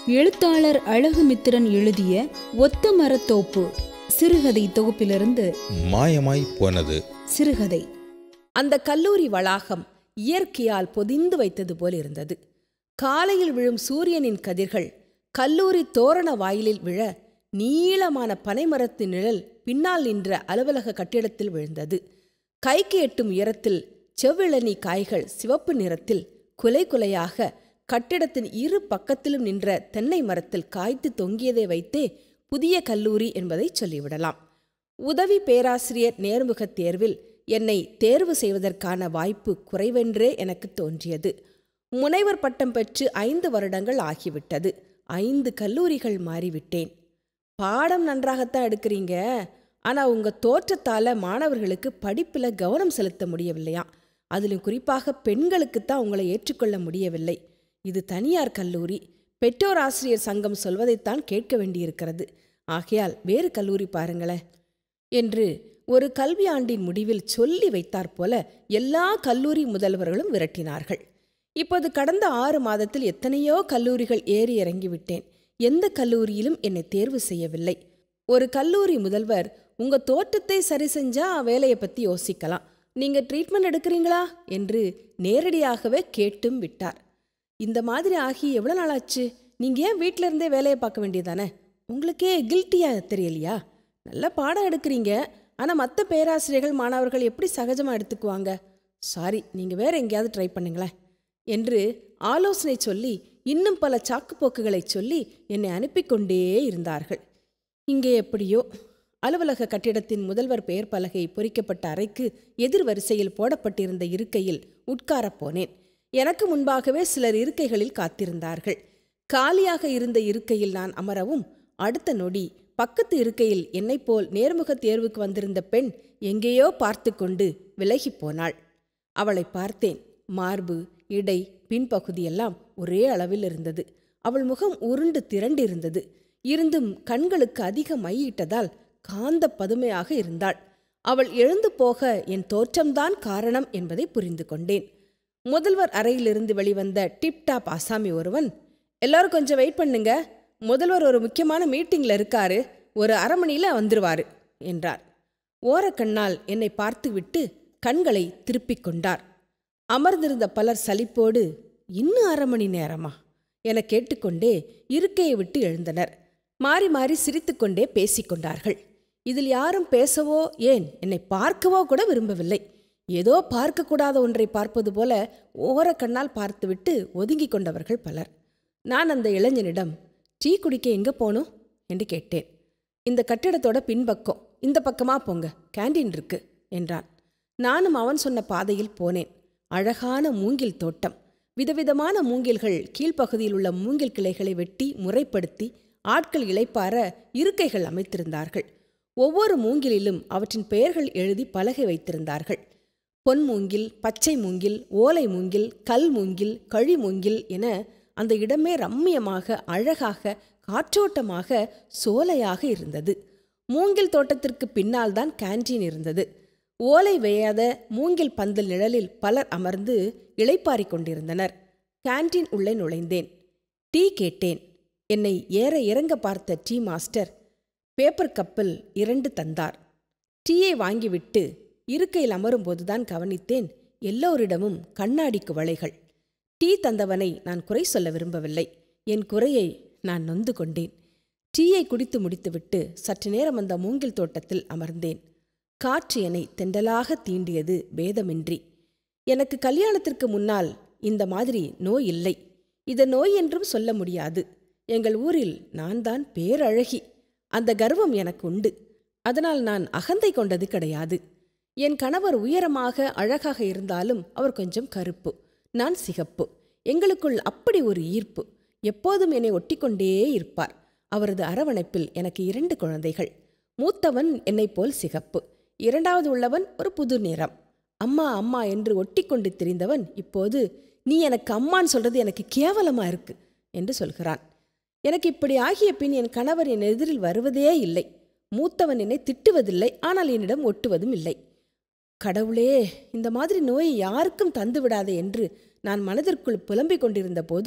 எழுத்தாளர் அழகுமித்திரன் எழுதிய ஒத்த மரத்தோப்பு சிறுகதை தொகுப்பிலிருந்து மாயமாய் போனது சிறுகதை அந்த கல்லூரி வளாகம் இயற்கையால் பொதிந்து வைத்தது போல் இருந்தது காலையில் விழும் சூரியனின் கதிர்கள் கல்லூரி தோரண வாயிலில் விழ நீளமான பனைமரத்து நிழல் பின்னால் நின்ற அலுவலக கட்டிடத்தில் விழுந்தது கைக்கு எட்டும் உயரத்தில் செவ்விளநீ காய்கள் சிவப்பு நிறத்தில் குலை குலையாக கட்டிடத்தின் இரு பக்கத்திலும் நின்ற தென்னை மரத்தில் காய்த்து தொங்கியதை வைத்தே புதிய கல்லூரி என்பதை சொல்லிவிடலாம் உதவி பேராசிரியர் நேர்முகத் தேர்வில் என்னை தேர்வு செய்வதற்கான வாய்ப்பு குறைவென்றே எனக்கு தோன்றியது முனைவர் பட்டம் பெற்று ஐந்து வருடங்கள் ஆகிவிட்டது ஐந்து கல்லூரிகள் மாறிவிட்டேன் பாடம் நன்றாகத்தான் எடுக்கிறீங்க ஆனால் உங்கள் தோற்றத்தால் மாணவர்களுக்கு படிப்பில் கவனம் செலுத்த முடியவில்லையா அதிலும் குறிப்பாக பெண்களுக்கு தான் உங்களை ஏற்றுக்கொள்ள முடியவில்லை இது தனியார் கல்லூரி பெற்றோர் ஆசிரியர் சங்கம் சொல்வதைத்தான் கேட்க வேண்டியிருக்கிறது ஆகையால் வேறு கல்லூரி பாருங்களேன் என்று ஒரு கல்வியாண்டின் முடிவில் சொல்லி வைத்தாற் போல எல்லா கல்லூரி முதல்வர்களும் விரட்டினார்கள் இப்போது கடந்த ஆறு மாதத்தில் எத்தனையோ கல்லூரிகள் ஏறி இறங்கிவிட்டேன் எந்த கல்லூரியிலும் என்னை தேர்வு செய்யவில்லை ஒரு கல்லூரி முதல்வர் உங்க தோற்றத்தை சரி செஞ்சா வேலையை பத்தி யோசிக்கலாம் நீங்க ட்ரீட்மெண்ட் எடுக்கிறீங்களா என்று நேரடியாகவே கேட்டும் விட்டார் இந்த மாதிரி ஆகி எவ்வளோ நாள் ஆச்சு நீங்க ஏன் வீட்டில இருந்தே வேலையை பார்க்க வேண்டியதானே உங்களுக்கே கில்ட்டியா தெரியலையா நல்ல பாடம் எடுக்கிறீங்க ஆனா மற்ற பேராசிரியர்கள் மாணவர்கள் எப்படி சகஜமா எடுத்துக்குவாங்க சாரி நீங்க வேற எங்கேயாவது ட்ரை பண்ணுங்களேன் என்று ஆலோசனை சொல்லி இன்னும் பல சாக்குப்போக்குகளை சொல்லி என்னை அனுப்பி கொண்டே இருந்தார்கள் இங்கே எப்படியோ அலுவலக கட்டிடத்தின் முதல்வர் பெயர் பலகை பொறிக்கப்பட்ட அறைக்கு எதிர் வரிசையில் போடப்பட்டிருந்த இருக்கையில் உட்காரப் போனேன் எனக்கு முன்பாகவே சிலர் இருக்கைகளில் காத்திருந்தார்கள் காலியாக இருந்த இருக்கையில் நான் அமரவும் அடுத்த நொடி பக்கத்து இருக்கையில் என்னைப் போல் நேர்முக தேர்வுக்கு வந்திருந்த பெண் எங்கேயோ பார்த்து கொண்டு விலகிப் போனாள் அவளை பார்த்தேன் மார்பு இடை பின்பகுதியெல்லாம் ஒரே அளவில் இருந்தது அவள் முகம் உருண்டு திரண்டிருந்தது இருந்தும் கண்களுக்கு அதிக மையிட்டதால் காந்த பதுமையாக இருந்தாள் அவள் எழுந்து போக என் தோற்றம்தான் காரணம் என்பதை புரிந்து கொண்டேன் முதல்வர் அறையிலிருந்து வெளிவந்த டிப்டாப் ஆசாமி ஒருவன் எல்லாரும் கொஞ்சம் வெயிட் பண்ணுங்க முதல்வர் ஒரு முக்கியமான மீட்டிங்ல இருக்காரு ஒரு அரை மணியில வந்துருவாரு என்றார் ஓரக்கண்ணால் என்னை பார்த்துவிட்டு கண்களை திருப்பிக் கொண்டார் அமர்ந்திருந்த பலர் சலிப்போடு இன்னும் அரை மணி நேரமா என கேட்டுக்கொண்டே இருக்கையை விட்டு எழுந்தனர் மாறி மாறி சிரித்துக்கொண்டே பேசிக்கொண்டார்கள் இதில் யாரும் பேசவோ ஏன் என்னை பார்க்கவோ கூட விரும்பவில்லை ஏதோ பார்க்கக்கூடாத ஒன்றை பார்ப்பது போல ஓரக்கண்ணால் பார்த்துவிட்டு ஒதுங்கிக் கொண்டவர்கள் பலர் நான் அந்த இளைஞனிடம் டீ குடிக்க எங்க போகணும் என்று கேட்டேன் இந்த கட்டிடத்தோட பின்பக்கம் இந்த பக்கமா போங்க கேண்டீன் இருக்கு என்றான் நானும் அவன் சொன்ன பாதையில் போனேன் அழகான மூங்கில் தோட்டம் விதவிதமான மூங்கில்கள் கீழ்ப்பகுதியில் உள்ள மூங்கில் கிளைகளை வெட்டி முறைப்படுத்தி ஆட்கள் இளைப்பார இருக்கைகள் அமைத்திருந்தார்கள் ஒவ்வொரு மூங்கிலிலும் அவற்றின் பெயர்கள் எழுதி பலகை வைத்திருந்தார்கள் பொன் மூங்கில் பச்சை மூங்கில் ஓலை மூங்கில் கல் மூங்கில் கழி மூங்கில் என அந்த இடமே ரம்மியமாக அழகாக காற்றோட்டமாக சோலையாக இருந்தது மூங்கில் தோட்டத்திற்கு பின்னால் தான் கேன்டீன் இருந்தது ஓலை வேயாத மூங்கில் பந்தல் நிழலில் பலர் அமர்ந்து இளைப்பாரிக் கொண்டிருந்தனர் கேன்டீன் உள்ளே நுழைந்தேன் டீ கேட்டேன் என்னை ஏற இறங்க பார்த்த டீ மாஸ்டர் பேப்பர் கப்பில் இரண்டு தந்தார் டீயை வாங்கிவிட்டு இருக்கையில் அமரும்போதுதான் கவனித்தேன் எல்லோரிடமும் கண்ணாடி குவளைகள் டீ தந்தவனை நான் குறை சொல்ல விரும்பவில்லை என் குறையை நான் நொந்து கொண்டேன் டீயை குடித்து முடித்துவிட்டு சற்று நேரம் அந்த மூங்கில் தோட்டத்தில் அமர்ந்தேன் காற்று என்னை தெண்டலாக தீண்டியது பேதமின்றி எனக்கு கல்யாணத்திற்கு முன்னால் இந்த மாதிரி நோய் இல்லை இதை நோய் என்றும் சொல்ல முடியாது எங்கள் ஊரில் நான் தான் பேரழகி அந்த கர்வம் எனக்கு உண்டு அதனால் நான் அகந்தை கொண்டது கிடையாது என் கணவர் உயரமாக அழகாக இருந்தாலும் அவர் கொஞ்சம் கருப்பு நான் சிகப்பு எங்களுக்குள் அப்படி ஒரு ஈர்ப்பு எப்போதும் என்னை ஒட்டிக்கொண்டே இருப்பார் அவரது அரவணைப்பில் எனக்கு இரண்டு குழந்தைகள் மூத்தவன் என்னைப் போல் சிகப்பு இரண்டாவது உள்ளவன் ஒரு புது நிறம் அம்மா அம்மா என்று ஒட்டிக்கொண்டு திரிந்தவன் இப்போது நீ எனக்கு அம்மான்னு சொல்றது எனக்கு கேவலமா இருக்கு என்று சொல்கிறான் எனக்கு இப்படி ஆகிய பின் என் கணவர் என் எதிரில் வருவதே இல்லை மூத்தவன் என்னை திட்டுவதில்லை ஆனால் என்னிடம் ஒட்டுவதும் இல்லை கடவுளே இந்த மாதிரி நோயை யாருக்கும் தந்து விடாதே என்று நான் மனதிற்குள் புலம்பிக் கொண்டிருந்த போது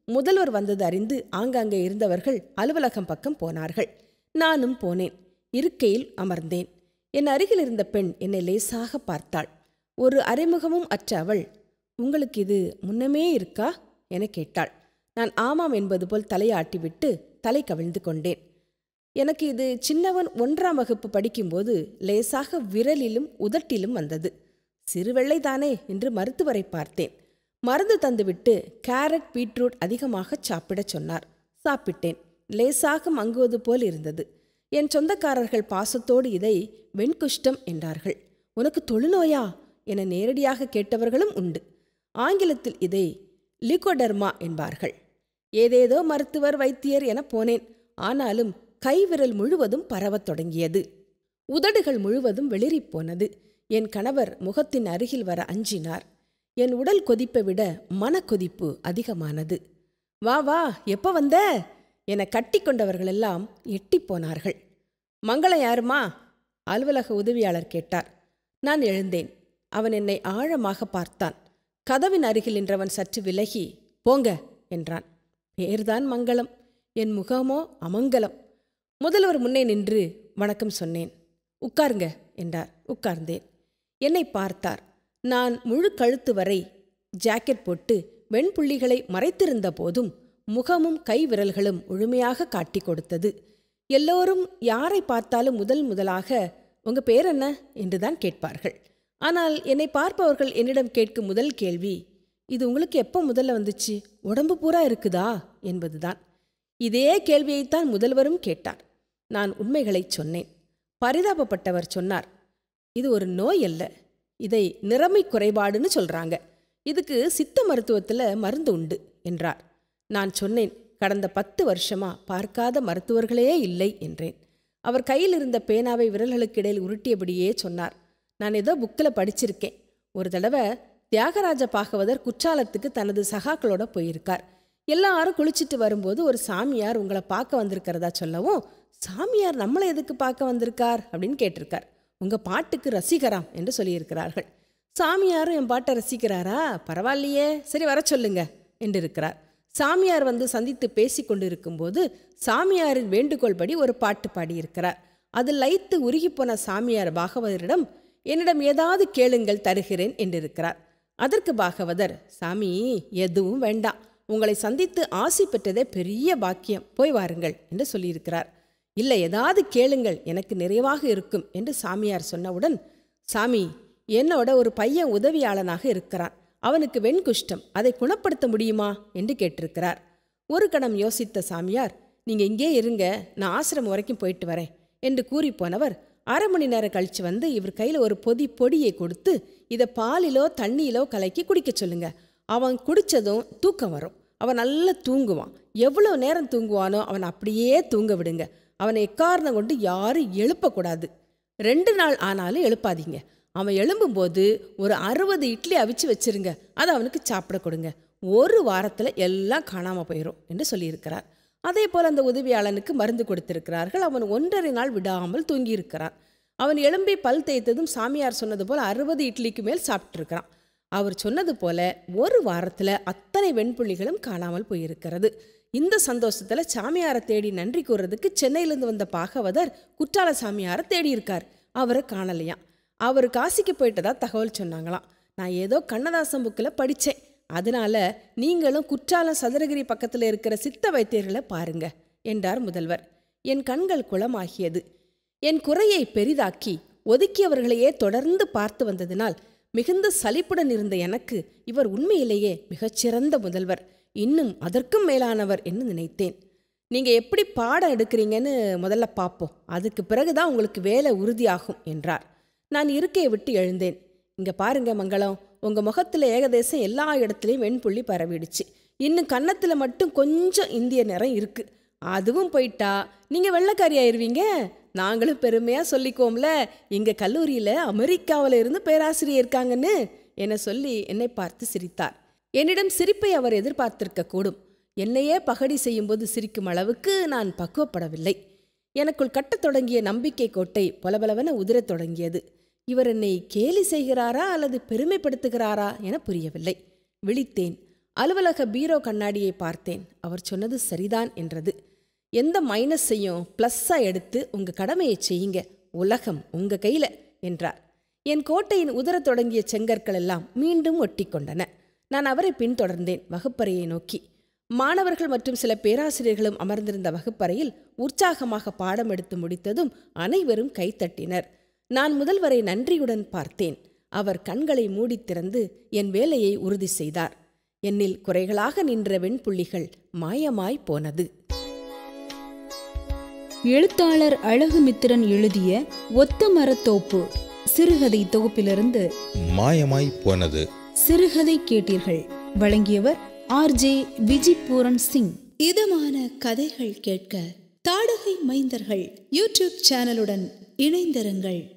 முதல்வர் வந்தது அறிந்து ஆங்காங்கே இருந்தவர்கள் அலுவலகம் பக்கம் போனார்கள் நானும் போனேன் இருக்கையில் அமர்ந்தேன் என் அருகில் இருந்த பெண் என்னை லேசாக பார்த்தாள் ஒரு அறிமுகமும் அற்ற அவள் உங்களுக்கு இது முன்னமே இருக்கா என கேட்டாள் நான் ஆமாம் என்பது போல் தலையாட்டிவிட்டு தலை கவிழ்ந்து கொண்டேன் எனக்கு இது சின்னவன் ஒன்றாம் வகுப்பு படிக்கும்போது லேசாக விரலிலும் உதட்டிலும் வந்தது சிறுவெள்ளை தானே என்று மருத்துவரை பார்த்தேன் மருந்து தந்துவிட்டு கேரட் பீட்ரூட் அதிகமாக சாப்பிடச் சொன்னார் சாப்பிட்டேன் லேசாக மங்குவது போல் இருந்தது என் சொந்தக்காரர்கள் பாசத்தோடு இதை வெண்குஷ்டம் என்றார்கள் உனக்கு தொழுநோயா என நேரடியாக கேட்டவர்களும் உண்டு ஆங்கிலத்தில் இதை லிகோடர்மா என்பார்கள் ஏதேதோ மருத்துவர் வைத்தியர் என போனேன் ஆனாலும் கைவிரல் முழுவதும் பரவத் தொடங்கியது உதடுகள் முழுவதும் வெளிறிப் போனது என் கணவர் முகத்தின் அருகில் வர அஞ்சினார் என் உடல் கொதிப்பை விட மனக்கொதிப்பு அதிகமானது வா வா எப்போ வந்த என கட்டிக்கொண்டவர்களெல்லாம் எட்டிப் போனார்கள் மங்களம் யாருமா அலுவலக உதவியாளர் கேட்டார் நான் எழுந்தேன் அவன் என்னை ஆழமாக பார்த்தான் கதவின் அருகில் நின்றவன் சற்று விலகி போங்க என்றான் பேர்தான் மங்களம் என் முகமோ அமங்கலம் முதல்வர் முன்னே நின்று வணக்கம் சொன்னேன் உட்காருங்க என்றார் உட்கார்ந்தேன் என்னை பார்த்தார் நான் முழு கழுத்து வரை ஜாக்கெட் போட்டு வெண்புள்ளிகளை மறைத்திருந்த போதும் முகமும் கை விரல்களும் முழுமையாக காட்டிக் கொடுத்தது எல்லோரும் யாரை பார்த்தாலும் முதல் முதலாக உங்க பேர் என்ன என்றுதான் கேட்பார்கள் ஆனால் என்னை பார்ப்பவர்கள் என்னிடம் கேட்கும் முதல் கேள்வி இது உங்களுக்கு எப்போ முதல்ல வந்துச்சு உடம்பு பூரா இருக்குதா என்பதுதான் இதே கேள்வியைத்தான் முதல்வரும் கேட்டார் நான் உண்மைகளைச் சொன்னேன் பரிதாபப்பட்டவர் சொன்னார் இது ஒரு நோய் அல்ல இதை நிறமை குறைபாடுன்னு சொல்றாங்க இதுக்கு சித்த மருத்துவத்துல மருந்து உண்டு என்றார் நான் சொன்னேன் கடந்த பத்து வருஷமா பார்க்காத மருத்துவர்களே இல்லை என்றேன் அவர் கையில் இருந்த பேனாவை விரல்களுக்கிடையில் உருட்டியபடியே சொன்னார் நான் ஏதோ புக்கில் படிச்சிருக்கேன் ஒரு தடவை தியாகராஜ பாகவதர் குற்றாலத்துக்கு தனது சகாக்களோட போயிருக்கார் எல்லாரும் குளிச்சிட்டு வரும்போது ஒரு சாமியார் உங்களை பார்க்க வந்திருக்கிறதா சொல்லவும் சாமியார் நம்மளை எதுக்கு பார்க்க வந்திருக்கார் அப்படின்னு கேட்டிருக்கார் உங்க பாட்டுக்கு ரசிகராம் என்று சொல்லியிருக்கிறார்கள் சாமியாரும் என் பாட்டை ரசிக்கிறாரா பரவாயில்லையே சரி வர சொல்லுங்க என்று இருக்கிறார் சாமியார் வந்து சந்தித்து பேசி கொண்டிருக்கும்போது சாமியாரின் வேண்டுகோள்படி ஒரு பாட்டு பாடியிருக்கிறார் அது லைத்து உருகிப்போன சாமியார் பாகவதரிடம் என்னிடம் ஏதாவது கேளுங்கள் தருகிறேன் என்றிருக்கிறார் அதற்கு பாகவதர் சாமி எதுவும் வேண்டாம் உங்களை சந்தித்து ஆசி பெற்றதே பெரிய பாக்கியம் போய் வாருங்கள் என்று சொல்லியிருக்கிறார் இல்லை ஏதாவது கேளுங்கள் எனக்கு நிறைவாக இருக்கும் என்று சாமியார் சொன்னவுடன் சாமி என்னோட ஒரு பையன் உதவியாளனாக இருக்கிறான் அவனுக்கு வெண்குஷ்டம் அதை குணப்படுத்த முடியுமா என்று கேட்டிருக்கிறார் ஒரு கணம் யோசித்த சாமியார் நீங்க இங்கே இருங்க நான் ஆசிரமம் வரைக்கும் போயிட்டு வரேன் என்று கூறி போனவர் அரை மணி நேரம் கழிச்சு வந்து இவர் கையில் ஒரு பொதி பொடியை கொடுத்து இதை பாலிலோ தண்ணியிலோ கலக்கி குடிக்க சொல்லுங்க அவன் குடிச்சதும் தூக்கம் வரும் அவன் நல்லா தூங்குவான் எவ்வளோ நேரம் தூங்குவானோ அவன் அப்படியே தூங்க விடுங்க அவனை எக்காரணம் கொண்டு யாரும் எழுப்பக்கூடாது ரெண்டு நாள் ஆனாலும் எழுப்பாதீங்க அவன் எழும்பும்போது ஒரு அறுபது இட்லி அவிச்சு வச்சிருங்க அதை அவனுக்கு சாப்பிட கொடுங்க ஒரு வாரத்தில் எல்லாம் காணாமல் போயிடும் என்று சொல்லியிருக்கிறார் அதே போல் அந்த உதவியாளனுக்கு மருந்து கொடுத்திருக்கிறார்கள் அவன் ஒன்றரை நாள் விடாமல் தூங்கியிருக்கிறான் அவன் எழும்பி பல் தேய்த்ததும் சாமியார் சொன்னது போல் அறுபது இட்லிக்கு மேல் சாப்பிட்டிருக்கிறான் அவர் சொன்னது போல ஒரு வாரத்தில் அத்தனை வெண்புள்ளிகளும் காணாமல் போயிருக்கிறது இந்த சந்தோஷத்துல சாமியாரை தேடி நன்றி கூறுறதுக்கு சென்னையிலேருந்து வந்த பாகவதர் குற்றால சாமியாரை தேடி இருக்கார் அவரை காணலையாம் அவர் காசிக்கு போயிட்டதா தகவல் சொன்னாங்களாம் நான் ஏதோ கண்ணதாசன் புக்கில் படித்தேன் அதனால நீங்களும் குற்றாலம் சதுரகிரி பக்கத்தில் இருக்கிற சித்த வைத்தியர்களை பாருங்க என்றார் முதல்வர் என் கண்கள் குளமாகியது என் குறையை பெரிதாக்கி ஒதுக்கியவர்களையே தொடர்ந்து பார்த்து வந்ததினால் மிகுந்த சலிப்புடன் இருந்த எனக்கு இவர் உண்மையிலேயே மிகச்சிறந்த முதல்வர் இன்னும் அதற்கும் மேலானவர் என்று நினைத்தேன் நீங்க எப்படி பாடம் எடுக்கிறீங்கன்னு முதல்ல பார்ப்போம் அதுக்கு பிறகுதான் உங்களுக்கு வேலை உறுதியாகும் என்றார் நான் இருக்கையை விட்டு எழுந்தேன் இங்க பாருங்க மங்களம் உங்க முகத்துல ஏகதேசம் எல்லா இடத்துலையும் வெண்புள்ளி பரவிடுச்சு இன்னும் கன்னத்துல மட்டும் கொஞ்சம் இந்திய நிறம் இருக்கு அதுவும் போயிட்டா நீங்க வெள்ளைக்காரி ஆயிருவீங்க நாங்களும் பெருமையா சொல்லிக்கோம்ல எங்க கல்லூரியில அமெரிக்காவில இருந்து பேராசிரியர் இருக்காங்கன்னு என சொல்லி என்னை பார்த்து சிரித்தார் என்னிடம் சிரிப்பை அவர் எதிர்பார்த்திருக்க கூடும் என்னையே பகடி செய்யும்போது சிரிக்கும் அளவுக்கு நான் பக்குவப்படவில்லை எனக்குள் கட்டத் தொடங்கிய நம்பிக்கை கோட்டை பொலபலவென உதிரத் தொடங்கியது இவர் என்னை கேலி செய்கிறாரா அல்லது பெருமைப்படுத்துகிறாரா என புரியவில்லை விழித்தேன் அலுவலக பீரோ கண்ணாடியை பார்த்தேன் அவர் சொன்னது சரிதான் என்றது எந்த மைனஸையும் ப்ளஸ்ஸா எடுத்து உங்க கடமையை செய்யுங்க உலகம் உங்க கையில என்றார் என் கோட்டையின் உதரத் தொடங்கிய செங்கற்கள் எல்லாம் மீண்டும் ஒட்டிக்கொண்டன நான் அவரை பின்தொடர்ந்தேன் வகுப்பறையை நோக்கி மாணவர்கள் மற்றும் சில பேராசிரியர்களும் அமர்ந்திருந்த வகுப்பறையில் உற்சாகமாக பாடம் எடுத்து முடித்ததும் அனைவரும் கைத்தட்டினர் நான் முதல்வரை நன்றியுடன் பார்த்தேன் அவர் கண்களை மூடித் திறந்து என் வேலையை உறுதி செய்தார் என்னில் குறைகளாக நின்ற வெண்புள்ளிகள் மாயமாய் போனது எழுத்தாளர் அழகுமித்திரன் எழுதிய ஒத்த மரத்தோப்பு சிறுகதை தொகுப்பிலிருந்து மாயமாய் போனது சிறுகதை கேட்டீர்கள் வழங்கியவர் ஆர்ஜே விஜிபூரன் சிங் இதமான கதைகள் கேட்க தாடகை மைந்தர்கள் யூடியூப் சேனலுடன் இணைந்திருங்கள்